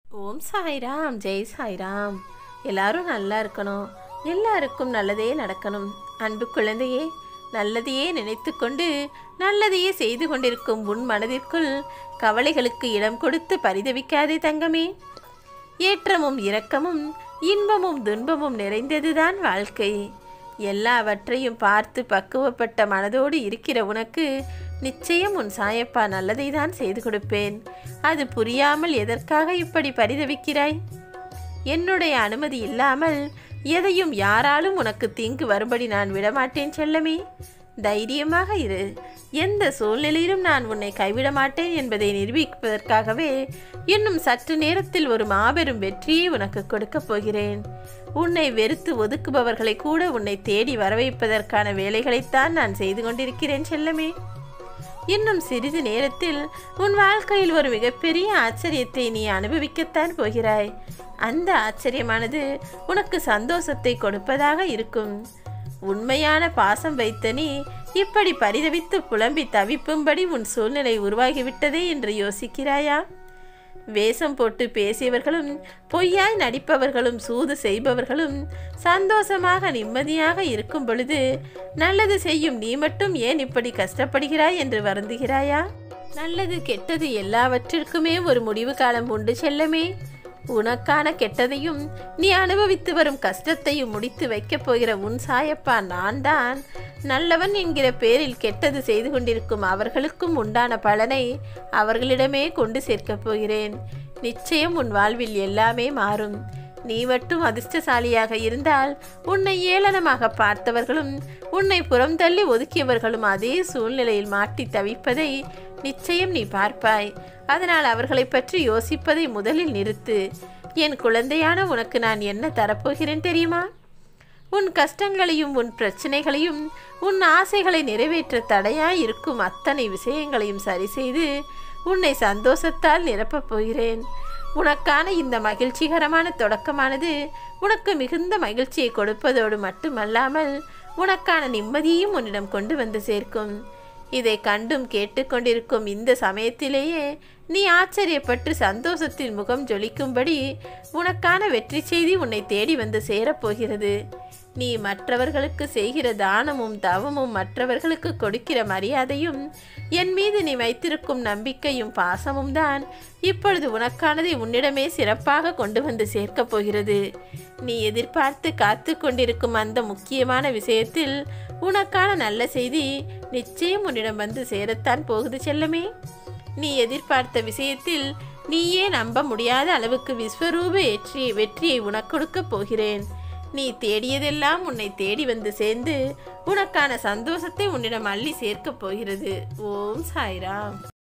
ஓம் சாய்ராம் ஜெய் சாய்ராம் எல்லாரும் நல்லா இருக்கணும் எல்லாருக்கும் நல்லதே நடக்கணும் அன்பு குழந்தையே நல்லதையே நினைத்து கொண்டு நல்லதையே செய்து கொண்டிருக்கும் உன் மனதிற்குள் கவலைகளுக்கு இடம் கொடுத்து பரிதவிக்காதே தங்கமே ஏற்றமும் இரக்கமும் இன்பமும் துன்பமும் நிறைந்ததுதான் வாழ்க்கை எல்லாவற்றையும் பார்த்து பக்குவப்பட்ட மனதோடு இருக்கிற உனக்கு நிச்சயம் உன் சாயப்பா நல்லதை தான் செய்து கொடுப்பேன் அது புரியாமல் எதற்காக இப்படி பரிதவிக்கிறாய் என்னுடைய அனுமதி இல்லாமல் எதையும் யாராலும் உனக்கு தீங்கு வரும்படி நான் விடமாட்டேன் செல்லமே தைரியமாக இரு எந்த சூழ்நிலையிலும் நான் உன்னை கைவிட மாட்டேன் என்பதை நிரூபிப்பதற்காகவே இன்னும் சற்று நேரத்தில் ஒரு மாபெரும் வெற்றியை உனக்கு கொடுக்கப் போகிறேன் உன்னை வெறுத்து ஒதுக்குபவர்களை கூட உன்னை தேடி வரவைப்பதற்கான வேலைகளைத்தான் நான் செய்து கொண்டிருக்கிறேன் செல்லமே இன்னும் சிறிது நேரத்தில் உன் வாழ்க்கையில் ஒரு மிகப்பெரிய ஆச்சரியத்தை நீ அனுபவிக்கத்தான் போகிறாய் அந்த ஆச்சரியமானது உனக்கு சந்தோஷத்தை கொடுப்பதாக இருக்கும் உண்மையான பாசம் வைத்த நீ இப்படி பரிதவித்து புலம்பி தவிப்பும்படி உன் சூழ்நிலை உருவாகிவிட்டதே என்று யோசிக்கிறாயா வேஷம் போட்டு பேசியவர்களும் பொய்யாய் நடிப்பவர்களும் சூது செய்பவர்களும் சந்தோஷமாக நிம்மதியாக இருக்கும் பொழுது நல்லது செய்யும் நீ மட்டும் ஏன் இப்படி கஷ்டப்படுகிறாய் என்று வருந்துகிறாயா நல்லது கெட்டது எல்லாவற்றிற்குமே ஒரு முடிவு காலம் உண்டு செல்லமே உனக்கான கெட்டதையும் நீ அனுபவித்து வரும் கஷ்டத்தையும் முடித்து வைக்கப் போகிற உன் சாயப்பா நான் தான் நல்லவன் என்கிற பேரில் கெட்டது செய்து கொண்டிருக்கும் அவர்களுக்கும் உண்டான பலனை அவர்களிடமே கொண்டு சேர்க்கப் போகிறேன் நிச்சயம் உன் வாழ்வில் எல்லாமே மாறும் நீ மட்டும் அதிர்ஷ்டசாலியாக இருந்தால் உன்னை ஏளனமாக பார்த்தவர்களும் உன்னை புறம் தள்ளி ஒதுக்கியவர்களும் அதே சூழ்நிலையில் மாட்டி தவிப்பதை நிச்சயம் நீ பார்ப்பாய் அதனால் அவர்களை பற்றி யோசிப்பதை முதலில் நிறுத்து என் குழந்தையான உனக்கு நான் என்ன தரப்போகிறேன் தெரியுமா உன் கஷ்டங்களையும் உன் பிரச்சனைகளையும் உன் ஆசைகளை நிறைவேற்ற தடையாய் இருக்கும் அத்தனை விஷயங்களையும் சரி செய்து உன்னை சந்தோஷத்தால் நிரப்பப் போகிறேன் உனக்கான இந்த மகிழ்ச்சிகரமான தொடக்கமானது உனக்கு மிகுந்த மகிழ்ச்சியை கொடுப்பதோடு மட்டுமல்லாமல் உனக்கான நிம்மதியையும் உன்னிடம் கொண்டு வந்து சேர்க்கும் இதை கண்டும் கேட்டுக்கொண்டிருக்கும் இந்த சமயத்திலேயே நீ ஆச்சரியப்பட்டு சந்தோஷத்தில் முகம் ஜொலிக்கும்படி உனக்கான வெற்றி செய்தி உன்னை தேடி வந்து சேரப்போகிறது நீ மற்றவர்களுக்கு செய்கிற தானமும் தவமும் மற்றவர்களுக்கு கொடுக்கிற மரியாதையும் என் மீது நீ வைத்திருக்கும் நம்பிக்கையும் பாசமும் தான் இப்பொழுது உனக்கானதை உன்னிடமே சிறப்பாக கொண்டு வந்து சேர்க்கப் போகிறது நீ எதிர்பார்த்து காத்து கொண்டிருக்கும் அந்த முக்கியமான விஷயத்தில் உனக்கான நல்ல செய்தி நிச்சயம் உன்னிடம் வந்து சேரத்தான் போகுது செல்லமே நீ எதிர்பார்த்த விஷயத்தில் நீயே நம்ப முடியாத அளவுக்கு விஸ்வரூப வெற்றி வெற்றியை உனக்கு கொடுக்கப் போகிறேன் நீ தேடியதெல்லாம் உன்னை தேடி வந்து சேர்ந்து உனக்கான சந்தோஷத்தை உன்னிடம் அள்ளி சேர்க்கப் போகிறது ஓம் சாய்ராம்